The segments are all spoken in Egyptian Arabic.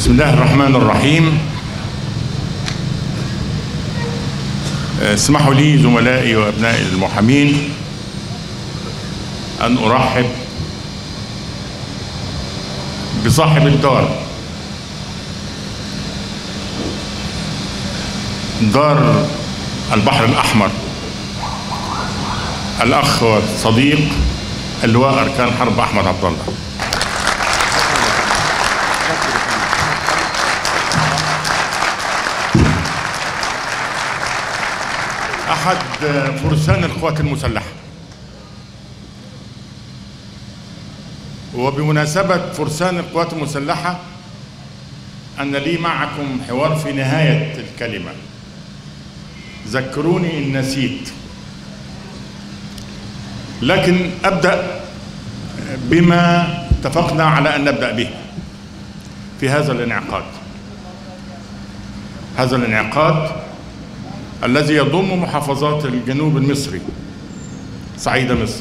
بسم الله الرحمن الرحيم اسمحوا لي زملائي وابنائي المحامين ان ارحب بصاحب الدار دار البحر الاحمر الاخ والصديق اللواء اركان حرب احمد عبد الله احد فرسان القوات المسلحه وبمناسبه فرسان القوات المسلحه ان لي معكم حوار في نهايه الكلمه ذكروني ان نسيت لكن ابدا بما اتفقنا على ان نبدا به في هذا الانعقاد هذا الانعقاد الذي يضم محافظات الجنوب المصري صعيد مصر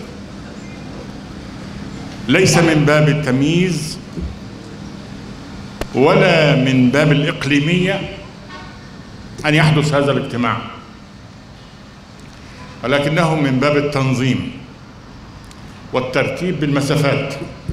ليس من باب التمييز ولا من باب الإقليمية أن يحدث هذا الاجتماع ولكنه من باب التنظيم والترتيب بالمسافات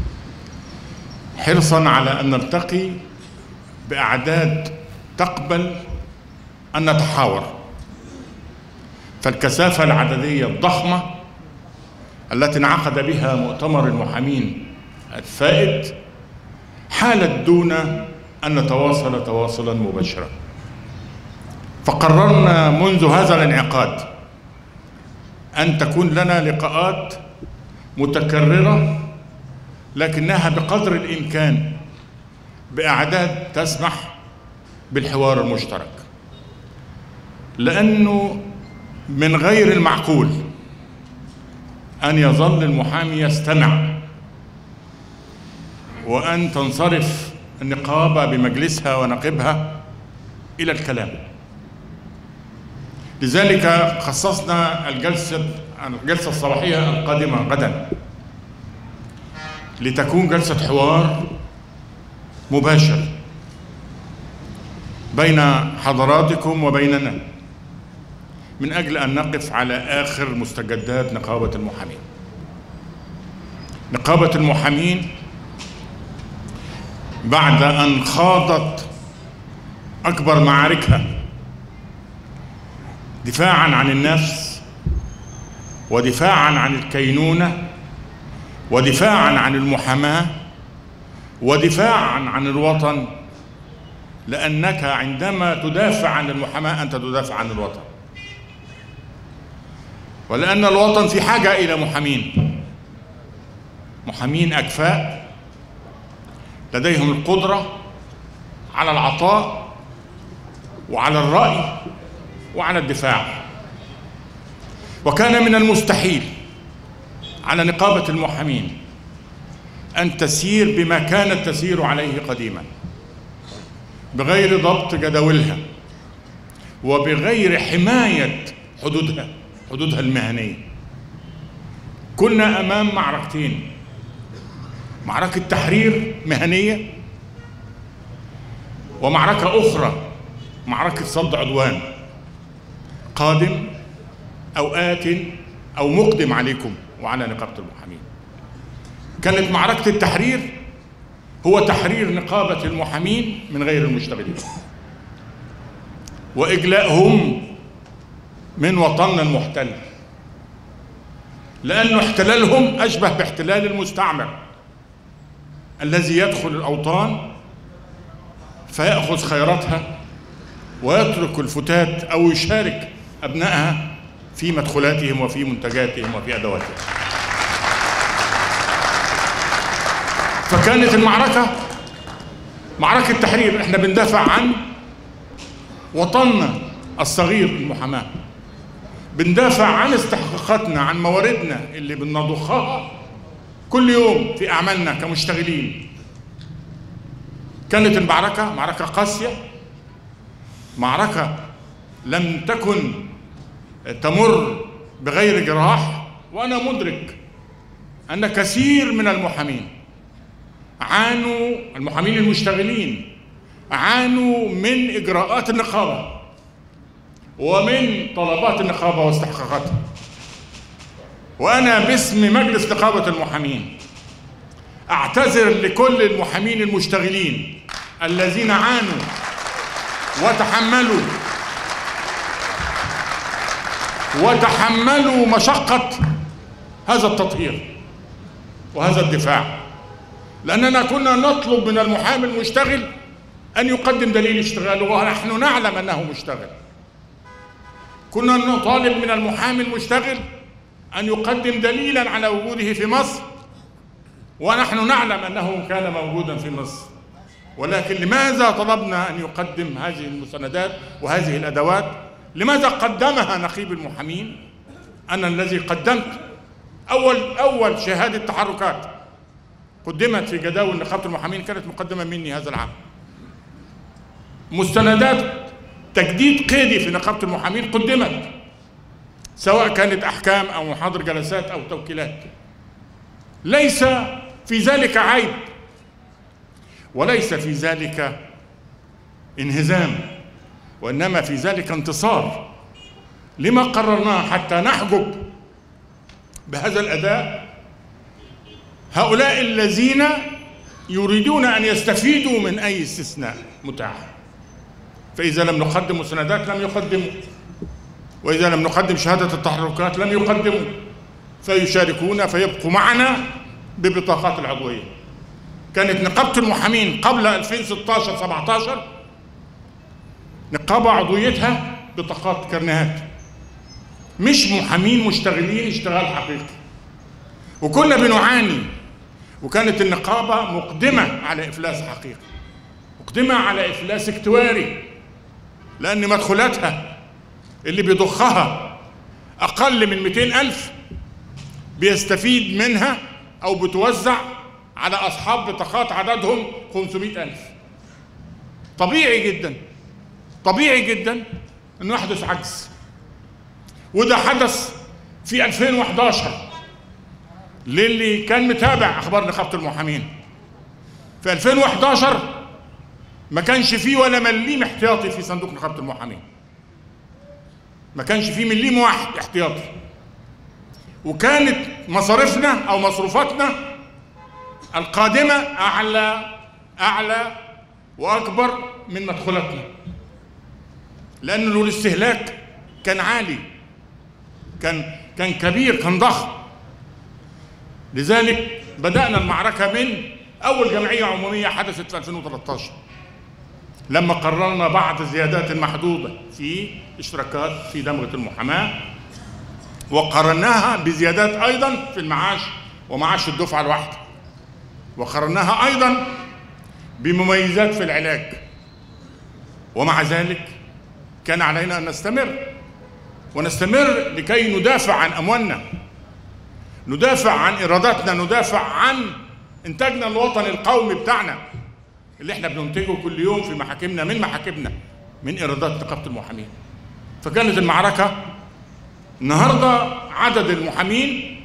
حرصا على أن نلتقي بأعداد تقبل أن نتحاور فالكثافة العددية الضخمة التي انعقد بها مؤتمر المحامين الفائت حالت دون أن نتواصل تواصلا مباشرا فقررنا منذ هذا الانعقاد أن تكون لنا لقاءات متكررة لكنها بقدر الإمكان بأعداد تسمح بالحوار المشترك لأنه من غير المعقول أن يظل المحامي يستمع وأن تنصرف النقابة بمجلسها ونقبها إلى الكلام لذلك خصصنا الجلسة الجلسة الصباحية القادمة غدا لتكون جلسة حوار مباشر بين حضراتكم وبيننا من أجل أن نقف على آخر مستجدات نقابة المحامين نقابة المحامين بعد أن خاضت أكبر معاركها دفاعا عن النفس ودفاعا عن الكينونة ودفاعا عن المحاماة ودفاعا عن الوطن لأنك عندما تدافع عن المحاماة أنت تدافع عن الوطن ولأن الوطن في حاجة إلى محامين محامين أكفاء لديهم القدرة على العطاء وعلى الرأي وعلى الدفاع وكان من المستحيل على نقابة المحامين أن تسير بما كانت تسير عليه قديما بغير ضبط جداولها وبغير حماية حدودها حدودها المهنية كنا أمام معركتين معركة تحرير مهنية ومعركة أخرى معركة صد عدوان قادم أو آت أو مقدم عليكم وعلى نقابة المحامين كانت معركة التحرير هو تحرير نقابة المحامين من غير المشتغلين وإجلائهم من وطننا المحتل لأن احتلالهم أشبه باحتلال المستعمر الذي يدخل الأوطان فيأخذ خيراتها ويترك الفتات أو يشارك أبنائها في مدخلاتهم وفي منتجاتهم وفي أدواتهم فكانت المعركة معركة تحرير احنا بندافع عن وطننا الصغير المحاماة بندافع عن استحقاقاتنا عن مواردنا اللي بنضخها كل يوم في أعمالنا كمشتغلين كانت المعركة معركة قاسية معركة لم تكن تمر بغير جراح وأنا مدرك أن كثير من المحامين عانوا المحامين المشتغلين عانوا من اجراءات النقابه ومن طلبات النقابه واستحقاقاتها وانا باسم مجلس نقابه المحامين اعتذر لكل المحامين المشتغلين الذين عانوا وتحملوا وتحملوا مشقة هذا التطهير وهذا الدفاع لأننا كنا نطلب من المحامي المشتغل أن يقدم دليل اشتغاله ونحن نعلم أنه مشتغل كنا نطالب من المحامي المشتغل أن يقدم دليلا على وجوده في مصر ونحن نعلم أنه كان موجودا في مصر ولكن لماذا طلبنا أن يقدم هذه المستندات وهذه الأدوات لماذا قدمها نقيب المحامين أنا الذي قدمت أول أول شهادة تحركات قدمت في جداول نقابة المحامين كانت مقدمة مني هذا العام مستندات تجديد قيدي في نقابة المحامين قدمت سواء كانت أحكام أو محاضر جلسات أو توكيلات ليس في ذلك عيب وليس في ذلك انهزام وإنما في ذلك انتصار لما قررناه حتى نحجب بهذا الأداء هؤلاء الذين يريدون أن يستفيدوا من أي استثناء متاح فإذا لم نقدم مستندات لم يقدموا وإذا لم نقدم شهادة التحركات لم يقدموا فيشاركون فيبقوا معنا ببطاقات العضوية كانت نقابة المحامين قبل 2016 17 نقابة عضويتها بطاقات كرنيهات مش محامين مشتغلين اشتغال حقيقي وكنا بنعاني وكانت النقابة مقدمة على إفلاس حقيقي مقدمة على إفلاس اكتواري لأن مدخولاتها اللي بيضخها أقل من 200 ألف بيستفيد منها أو بتوزع على أصحاب بطاقات عددهم 500 ألف طبيعي جدا طبيعي جدا أنه يحدث عجز وده حدث في 2011 للي كان متابع أخبار نقابة المحامين في 2011 ما كانش فيه ولا مليم احتياطي في صندوق نقابة المحامين ما كانش فيه مليم واحد احتياطي وكانت مصاريفنا او مصروفاتنا القادمه اعلى اعلى واكبر من مدخولاتنا لانه الاستهلاك كان عالي كان كان كبير كان ضخم لذلك بدانا المعركه من اول جمعيه عموميه حدثت في 2013 لما قررنا بعض الزيادات المحدوده في اشتراكات في دمغه المحاماه وقارناها بزيادات ايضا في المعاش ومعاش الدفعه الواحده وقارناها ايضا بمميزات في العلاج ومع ذلك كان علينا ان نستمر ونستمر لكي ندافع عن اموالنا ندافع عن اراداتنا ندافع عن انتاجنا الوطني القومي بتاعنا اللي احنا بننتجه كل يوم في محاكمنا من محاكمنا من ايرادات نقابه المحامين فكانت المعركه النهارده عدد المحامين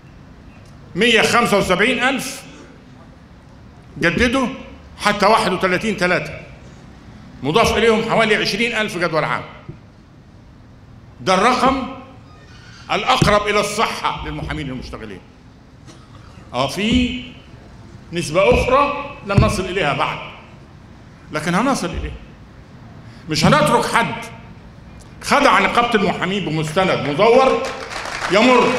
175 ألف جددوا حتى 31 3 مضاف إليهم حوالي 20 ألف جدول عام ده الرقم الأقرب إلى الصحة للمحامين المشتغلين اه في نسبة أخرى لم نصل إليها بعد لكن هنصل إليها مش هنترك حد خدع نقابة المحامين بمستند مزور يمر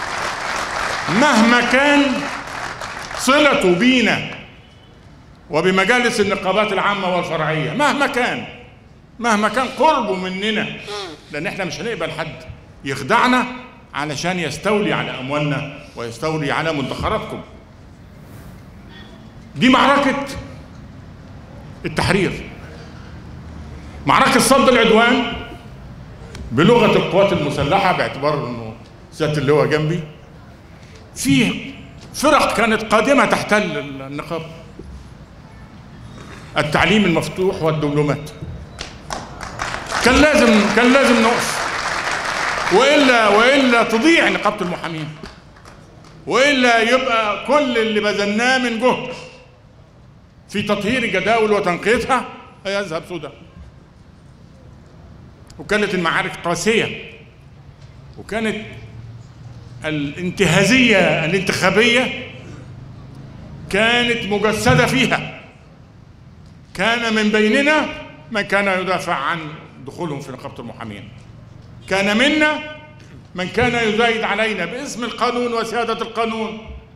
مهما كان صلته بينا وبمجالس النقابات العامة والفرعية مهما كان مهما كان قربه مننا لأن احنا مش هنقبل حد يخدعنا علشان يستولي على أموالنا ويستولي على مدخراتكم دي معركة التحرير معركة صد العدوان بلغة القوات المسلحة باعتبار انه سيادة اللواء جنبي في فرق كانت قادمة تحتل النقابة التعليم المفتوح والدبلومات كان لازم كان لازم نقف والا والا تضيع نقابة المحامين والا يبقى كل اللي بذلناه من جهد في تطهير الجداول وتنقيتها يذهب سدى وكانت المعارك قاسية وكانت الانتهازية الانتخابية كانت مجسدة فيها كان من بيننا من كان يدافع عن دخولهم في نقابة المحامين كان منا من كان يزايد علينا باسم القانون وسيادة القانون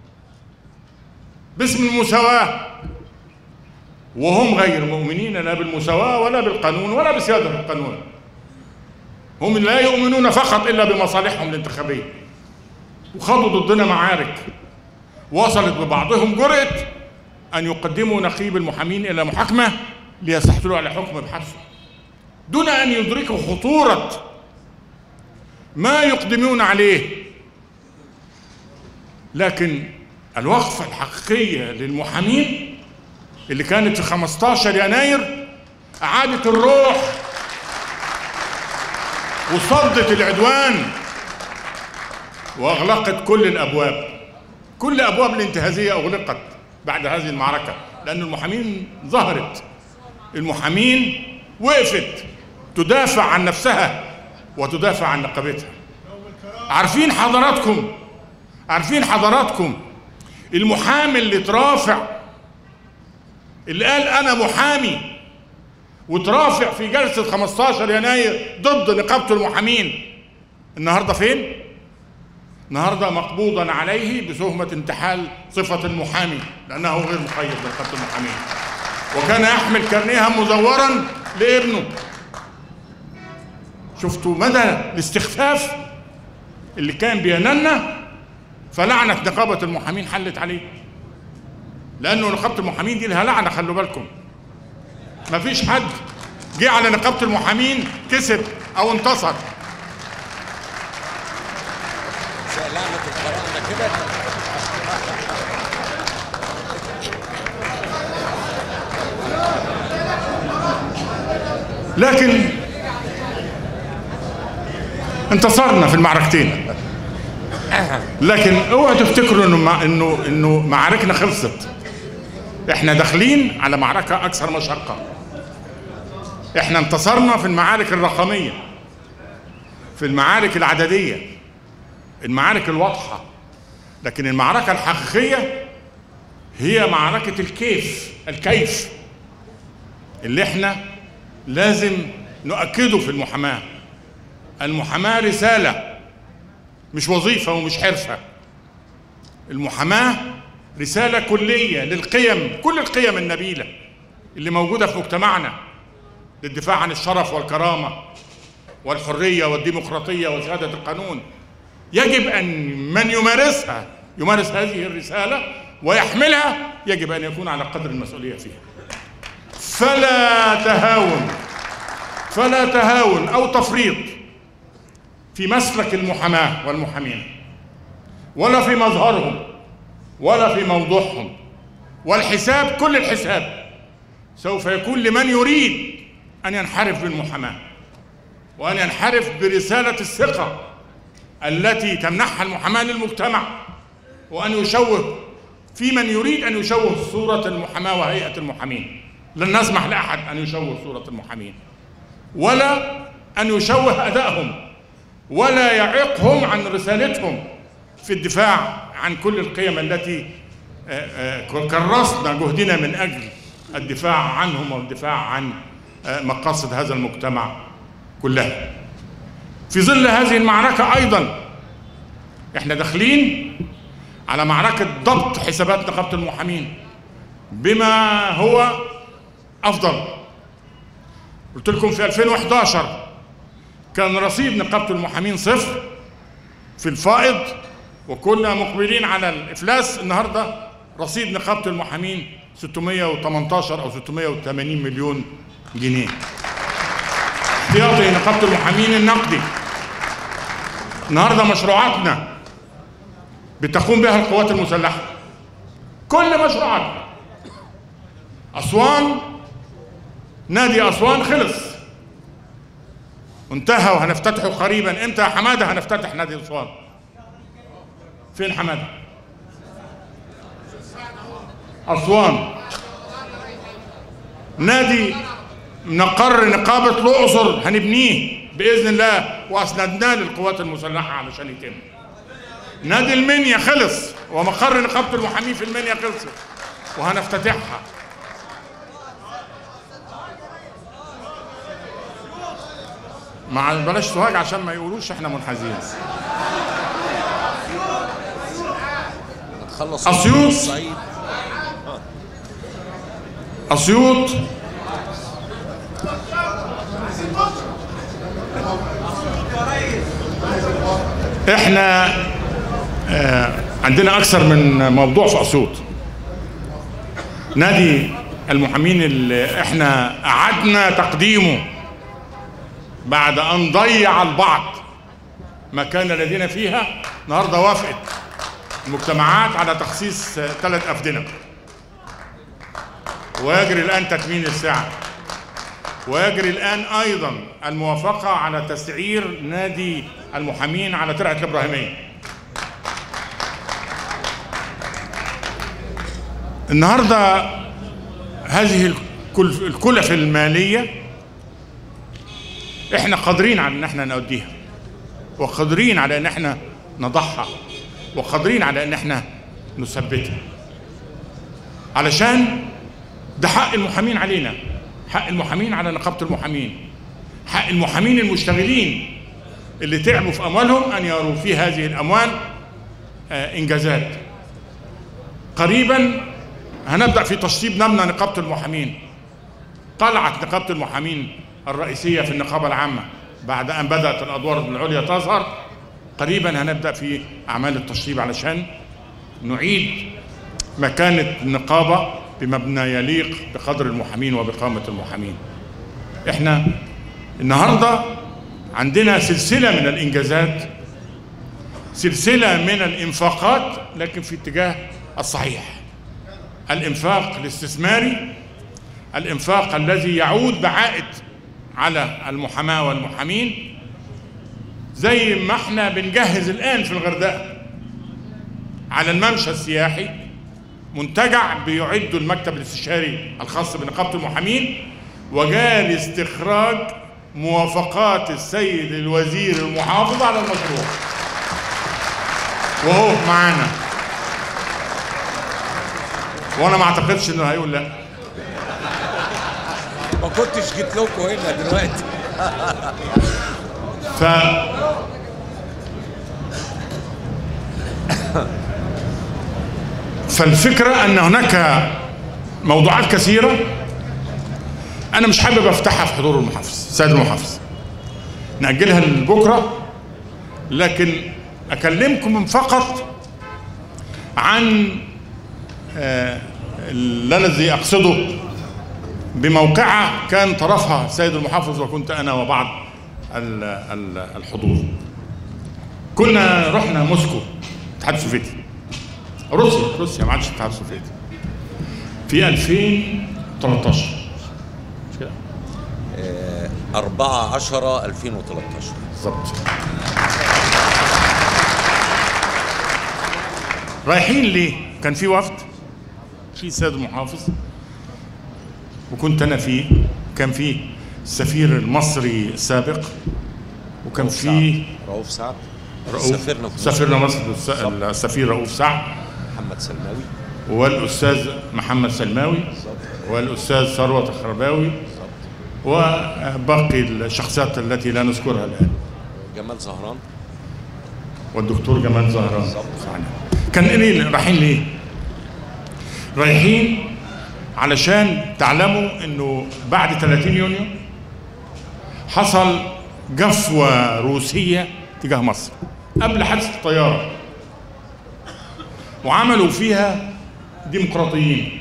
باسم المساواة وهم غير مؤمنين لا بالمساواة ولا بالقانون ولا بسيادة القانون هم لا يؤمنون فقط إلا بمصالحهم الانتخابية وخاضوا ضدنا معارك وصلت ببعضهم جرأة أن يقدموا نقيب المحامين إلى محاكمة ليستحصلوا على حكم بحبسه دون أن يدركوا خطورة ما يقدمون عليه لكن الوقفة الحقيقية للمحامين اللي كانت في 15 يناير أعادت الروح وصدت العدوان وأغلقت كل الأبواب كل أبواب الانتهازية أغلقت بعد هذه المعركة لأن المحامين ظهرت المحامين وقفت تدافع عن نفسها وتدافع عن نقابتها عارفين حضراتكم عارفين حضراتكم المحامي اللي ترافع اللي قال انا محامي وترافع في جلسة 15 يناير ضد نقابة المحامين النهاردة فين؟ النهاردة مقبوضا عليه بتهمة انتحال صفة المحامي لأنه غير مقيد بنقابة المحامين وكان يحمل كرنيها مزورا لابنه شفتوا مدى الاستخفاف اللي كان بيننا فلعنة نقابة المحامين حلت عليه لأنه نقابة المحامين دي لها لعنة خلوا بالكم مفيش حد جه على نقابة المحامين كسب أو انتصر لعنة الفراعنة كده لكن انتصرنا في المعركتين لكن اوعوا تفتكروا انه مع انه انه معاركنا خلصت احنا داخلين على معركه اكثر مشقه احنا انتصرنا في المعارك الرقميه في المعارك العدديه المعارك الواضحه لكن المعركه الحقيقيه هي معركه الكيف الكيف اللي احنا لازم نؤكده في المحاماه المحاماه رساله مش وظيفه ومش حرفه المحاماه رساله كليه للقيم كل القيم النبيله اللي موجوده في مجتمعنا للدفاع عن الشرف والكرامه والحريه والديمقراطيه وشهاده القانون يجب ان من يمارسها يمارس هذه الرساله ويحملها يجب ان يكون على قدر المسؤوليه فيها فلا تهاون فلا تهاون او تفريط في مسلك المحاماه والمحامين ولا في مظهرهم ولا في موضوعهم والحساب كل الحساب سوف يكون لمن يريد ان ينحرف بالمحاماه وان ينحرف برساله الثقه التي تمنحها المحاماه للمجتمع وان يشوه في من يريد ان يشوه صوره المحاماه وهيئه المحامين لن نسمح لاحد ان يشوه صوره المحامين ولا ان يشوه ادائهم ولا يعيقهم عن رسالتهم في الدفاع عن كل القيم التي كرسنا جهدنا من اجل الدفاع عنهم والدفاع عن مقاصد هذا المجتمع كلها في ظل هذه المعركه ايضا احنا داخلين على معركه ضبط حسابات نقابه المحامين بما هو افضل قلت لكم في 2011 كان رصيد نقابه المحامين صفر في الفائض وكنا مقبلين على الافلاس النهارده رصيد نقابه المحامين 618 او 680 مليون جنيه احتياطي نقابه المحامين النقدي النهارده مشروعاتنا بتقوم بها القوات المسلحه كل مشروعاتنا اسوان نادي اسوان خلص انتهى وهنفتتحه قريبا امتى يا حماده هنفتتح نادي اسوان فين حماده اسوان نادي نقر نقابة الأقصر هنبنيه بإذن الله وأسندناه للقوات المسلحة علشان يتم نادي المنيا خلص ومقر نقابة المحامين في المنيا خلصت وهنفتتحها مع بلاش سوهاج عشان ما يقولوش احنا منحازين هتخلص أسيوط. الصعيد أسيوط احنا آه، عندنا اكثر من موضوع في اسيوط نادي المحامين اللي احنا اعدنا تقديمه بعد ان ضيع البعض مكان الذين فيها النهارده وافقت المجتمعات على تخصيص ثلاث افدنه ويجري الآن تكمين الساعة ويجري الآن أيضا الموافقة على تسعير نادي المحامين على ترعة الإبراهيمية النهاردة هذه الكل- الكلف المالية احنا قادرين على ان احنا نوديها وقادرين على ان احنا نضعها وقادرين على ان احنا نثبتها علشان ده حق المحامين علينا حق المحامين على نقابة المحامين حق المحامين المشتغلين اللي تعبوا في أموالهم أن يروا في هذه الأموال آه، إنجازات قريبا هنبدأ في تشطيب نمنا نقابة المحامين قلعة نقابة المحامين الرئيسية في النقابة العامة بعد أن بدأت الأدوار العليا تظهر قريبا هنبدأ في أعمال التشطيب علشان نعيد مكانة النقابة بمبنى يليق بقدر المحامين وبقامة المحامين احنا النهاردة عندنا سلسلة من الإنجازات سلسلة من الإنفاقات لكن في اتجاه الصحيح الإنفاق الاستثماري الإنفاق الذي يعود بعائد على المحاماة والمحامين زي ما احنا بنجهز الآن في الغردقة على الممشى السياحي منتجع بيعد المكتب الاستشاري الخاص بنقابة المحامين وجاري استخراج موافقات السيد الوزير المحافظ على المشروع وهو معانا وانا ما اعتقدش انه هيقول لا ما كنتش جيت لكم هنا دلوقتي ف فالفكرة أن هناك موضوعات كثيرة أنا مش حابب أفتحها في حضور المحافظ السيد المحافظ نأجلها لبكرة لكن أكلمكم فقط عن آه، الذي أقصده بموقعة كان طرفها السيد المحافظ وكنت أنا وبعض ال- ال- الحضور كنا رحنا موسكو الاتحاد السوفيتي روسيا روسيا ما عادش الاتحاد السوفيتي في 2013 مش كده 4 10 2013 بالظبط رايحين ليه؟ كان في وفد في السيد المحافظ وكنت انا فيه كان في السفير المصري السابق وكان في رؤوف سعد رؤوف سافرنا في مصر سفيرنا مصر الس- السفير رؤوف سعد محمد سلماوي والاستاذ محمد سلماوي والاستاذ ثروت الخرباوي وباقي الشخصيات التي لا نذكرها الان جمال زهران والدكتور جمال زهران معنا. كان ليه رايحين ليه؟ رايحين علشان تعلموا انه بعد 30 يونيو حصل جفوة روسية تجاه مصر قبل حادثة الطيارة وعملوا فيها ديمقراطيين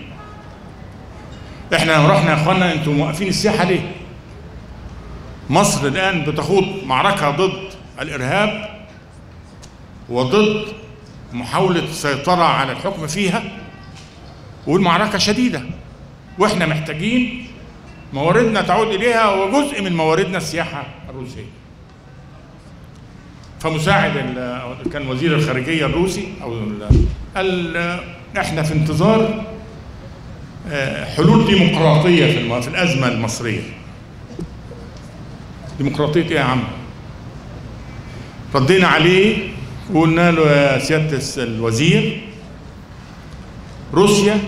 احنا رحنا يا اخوانا انتوا موقفين السياحة ليه؟ مصر الان بتخوض معركة ضد الارهاب وضد محاولة السيطرة على الحكم فيها والمعركة شديدة واحنا محتاجين مواردنا تعود إليها وجزء من مواردنا السياحة الروسية فمساعد ال- كان وزير الخارجية الروسي أو ال- قال احنا في انتظار آه، حلول ديمقراطية في الم- في الأزمة المصرية ديمقراطيه ايه يا عم ردينا عليه وقلنا له يا سياده الوزير روسيا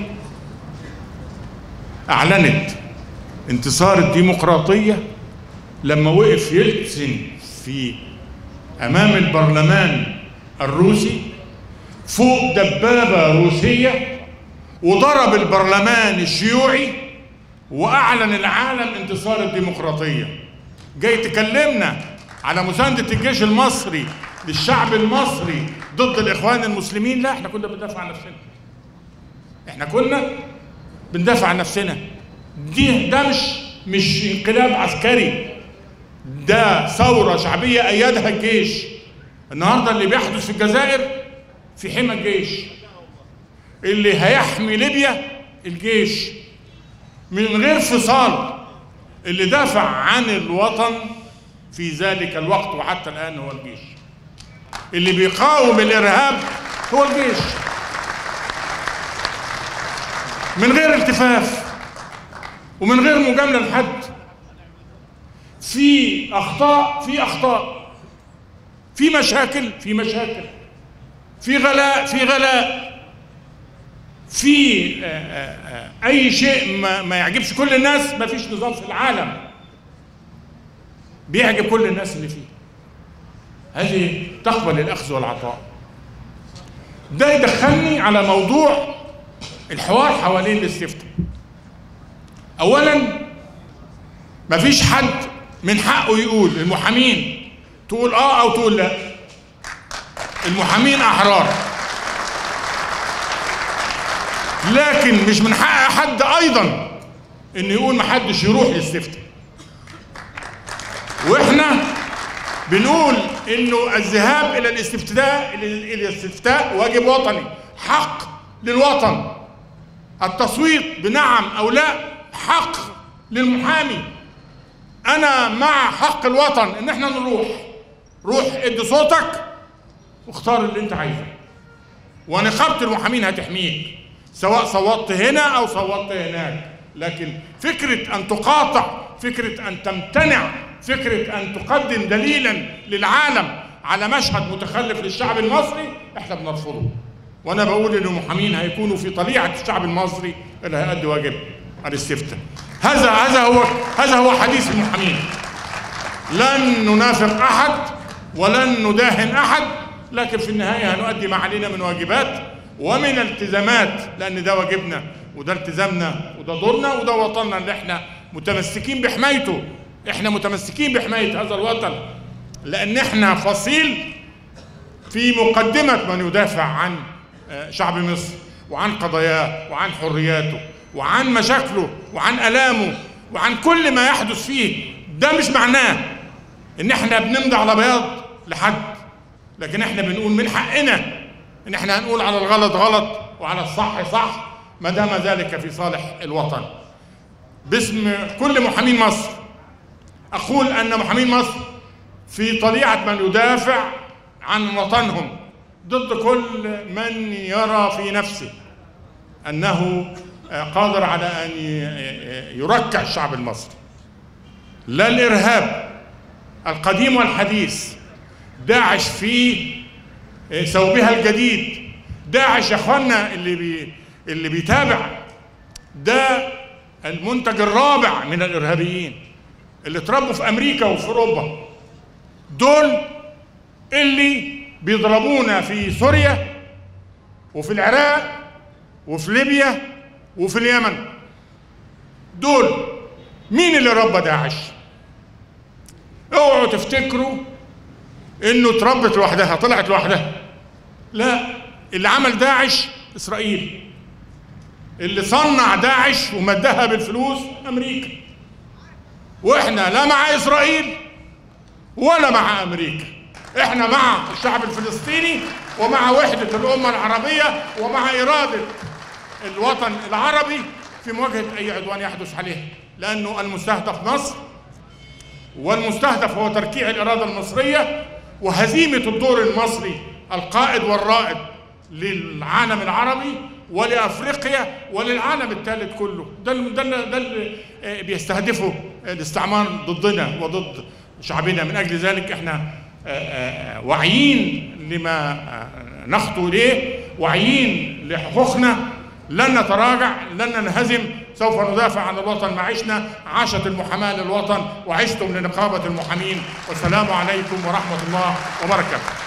اعلنت انتصار الديمقراطيه لما وقف يلتزم في امام البرلمان الروسي فوق دبابه روسيه وضرب البرلمان الشيوعي واعلن العالم انتصار الديمقراطيه جاي تكلمنا على مسانده الجيش المصري للشعب المصري ضد الاخوان المسلمين لا احنا كنا بندافع عن نفسنا احنا كنا بندافع عن نفسنا دي ده مش مش انقلاب عسكري ده ثورة شعبية أيدها الجيش النهاردة اللي بيحدث في الجزائر في حمى الجيش اللي هيحمي ليبيا الجيش من غير فصال اللي دافع عن الوطن في ذلك الوقت وحتى الآن هو الجيش اللي بيقاوم الإرهاب هو الجيش من غير التفاف ومن غير مجاملة لحد في أخطاء في أخطاء في مشاكل في مشاكل في غلاء في غلاء في آه، آه، آه، أي شيء ما, ما يعجبش كل الناس ما فيش نظام في العالم بيعجب كل الناس اللي فيه هذه تقبل الأخذ والعطاء ده يدخلني على موضوع الحوار حوالين الاستفتاء اولا مفيش حد من حقه يقول المحامين تقول اه او تقول لا المحامين احرار لكن مش من حق حد ايضا ان يقول محدش يروح يستفتي واحنا بنقول انه الذهاب الى الاستفتاء الى الاستفتاء واجب وطني حق للوطن التصويت بنعم او لا حق للمحامي انا مع حق الوطن ان احنا نروح روح ادي صوتك واختار اللي انت عايزه ونقابه المحامين هتحميك سواء صوتت هنا او صوتت هناك لكن فكره ان تقاطع فكره ان تمتنع فكره ان تقدم دليلا للعالم على مشهد متخلف للشعب المصري احنا بنرفضه وانا بقول ان المحامين هيكونوا في طليعه الشعب المصري اللي هيأدي واجب الاستفتاء هذا هذا هو هذا هو حديث المحامين لن ننافق احد ولن نداهن احد لكن في النهايه هنؤدي ما علينا من واجبات ومن التزامات لان ده واجبنا وده التزامنا وده دورنا وده وطننا اللي احنا متمسكين بحمايته احنا متمسكين بحمايه هذا الوطن لان احنا فصيل في مقدمه من يدافع عن آه، شعب مصر وعن قضاياه وعن حرياته وعن مشاكله وعن الامه وعن كل ما يحدث فيه ده مش معناه ان احنا بنمضي على بياض لحد لكن احنا بنقول من حقنا ان احنا هنقول على الغلط غلط وعلى الصح صح ما دام ذلك في صالح الوطن باسم كل محامين مصر اقول ان محامين مصر في طليعه من يدافع عن وطنهم ضد كل من يرى في نفسه انه قادر على ان يركع الشعب المصري لا الارهاب القديم والحديث داعش في ثوبها الجديد داعش يا اخوانا اللي بي اللي بيتابع ده المنتج الرابع من الارهابيين اللي اتربوا في امريكا وفي اوروبا دول اللي بيضربونا في سوريا وفي العراق وفي ليبيا وفي اليمن دول مين اللي ربى داعش اوعوا تفتكروا انه اتربت لوحدها طلعت لوحدها لا اللي عمل داعش اسرائيل اللي صنع داعش ومدها بالفلوس امريكا واحنا لا مع اسرائيل ولا مع امريكا احنا مع الشعب الفلسطيني ومع وحدة الامة العربية ومع ارادة الوطن العربي في مواجهة اي عدوان يحدث عليه لانه المستهدف مصر والمستهدف هو تركيع الاراده المصريه وهزيمه الدور المصري القائد والرائد للعالم العربي ولافريقيا وللعالم الثالث كله ده ده ده اللي بيستهدفه الاستعمار ضدنا وضد شعبنا من اجل ذلك احنا آه، آه، واعيين لما آه، نخطو اليه واعيين لحقوقنا لن نتراجع لن ننهزم سوف ندافع عن الوطن ما عشنا عاشت المحاماه للوطن وعشتم لنقابه المحامين والسلام عليكم ورحمه الله وبركاته